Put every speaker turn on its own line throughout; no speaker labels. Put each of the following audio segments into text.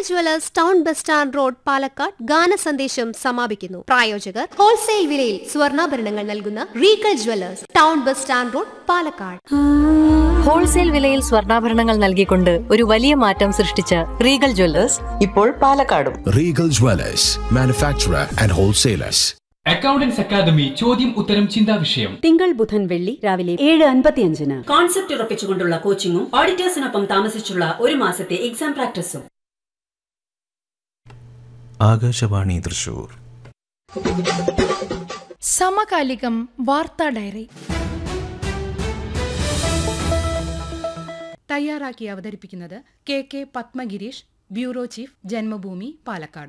Jewellers town bus stand road Palakkad ഗാന സന്ദേശം സമാപിക്കുന്നു പ്രായോജകർ ഹോൾസെയിൽ വിലയിൽ സ്വർണ്ണാഭരണങ്ങൾ നൽകുന്ന Regal jewellers town bus stand road Palakkad
wholesale വിലയിൽ സ്വർണ്ണാഭരണങ്ങൾ നൽകിക്കൊണ്ട് ഒരു വലിയ മാറ്റം സൃഷ്ടിച്ച റീഗൽ ജ്വല്ലേഴ്സ്
ഇപ്പോൾ പാലക്കാടും
Regal Dwellers, manufacturer and wholesalers.
Accountants academy ചോദ്യം ഉത്തരം ചിന്താ വിഷയം
തിങ്കൾ ബുധൻ വെള്ളി രാവിലെ ഏഴ് അൻപത്തിയഞ്ചിന്
കോൺസെപ്റ്റ് ഉറപ്പിച്ചുകൊണ്ടുള്ള കോച്ചിങ്ങും ഓഡിറ്റേഴ്സിനൊപ്പം താമസിച്ചുള്ള ഒരു മാസത്തെ എക്സാം പ്രാക്ടീസും
ആകാശവാണി തൃശൂർ
സമകാലികം വാർത്താ ഡയറി
തയ്യാറാക്കി അവതരിപ്പിക്കുന്നത് K K Padmagireesh bureau chief Janmabhumi Palakkad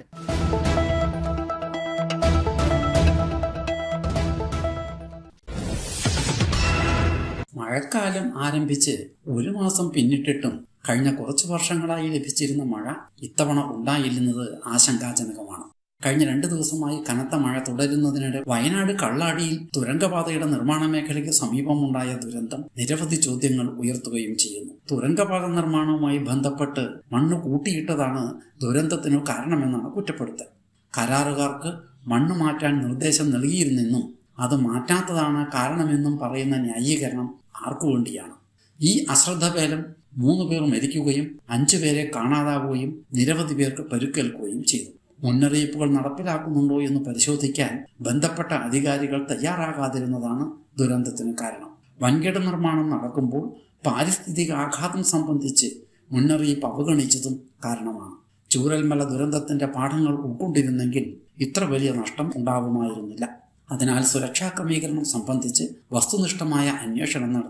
മഴക്കാലം ആരംഭിച്ച് ഒരു മാസം പിന്നിട്ടിട്ടും കഴിഞ്ഞ കുറച്ചു വർഷങ്ങളായി ലഭിച്ചിരുന്ന മഴ ഇത്തവണ ഉണ്ടായില്ലെന്നത് ആശങ്കാജനകമാണ് കഴിഞ്ഞ രണ്ടു ദിവസമായി കനത്ത മഴ തുടരുന്നതിനിടെ വയനാട് കള്ളാടിയിൽ തുരങ്കപാതയുടെ നിർമ്മാണ മേഖലയ്ക്ക് സമീപമുണ്ടായ ദുരന്തം നിരവധി ചോദ്യങ്ങൾ ഉയർത്തുകയും ചെയ്യുന്നു തുരങ്കപാത നിർമ്മാണവുമായി ബന്ധപ്പെട്ട് മണ്ണ് കൂട്ടിയിട്ടതാണ് ദുരന്തത്തിനു കാരണമെന്നാണ് കുറ്റപ്പെടുത്തൽ കരാറുകാർക്ക് മണ്ണ് മാറ്റാൻ നിർദ്ദേശം നൽകിയിരുന്നെന്നും അത് മാറ്റാത്തതാണ് കാരണമെന്നും പറയുന്ന ന്യായീകരണം ആർക്കു വേണ്ടിയാണ് ഈ അശ്രദ്ധഭേദം മൂന്ന് പേർ മരിക്കുകയും അഞ്ചു പേരെ കാണാതാവുകയും നിരവധി പേർക്ക് പരുക്കേൽക്കുകയും ചെയ്തു മുന്നറിയിപ്പുകൾ നടപ്പിലാക്കുന്നുണ്ടോ എന്ന് പരിശോധിക്കാൻ ബന്ധപ്പെട്ട അധികാരികൾ തയ്യാറാകാതിരുന്നതാണ് ദുരന്തത്തിന് കാരണം വൻകിട നിർമ്മാണം നടക്കുമ്പോൾ പാരിസ്ഥിതിക ആഘാതം സംബന്ധിച്ച് മുന്നറിയിപ്പ് അവഗണിച്ചതും കാരണമാണ് ചൂരൽമല ദുരന്തത്തിന്റെ പാഠങ്ങൾ ഉൾക്കൊണ്ടിരുന്നെങ്കിൽ ഇത്ര വലിയ നഷ്ടം ഉണ്ടാവുമായിരുന്നില്ല അതിനാൽ സുരക്ഷാ ക്രമീകരണം സംബന്ധിച്ച് വസ്തുനിഷ്ഠമായ അന്വേഷണം നടത്തി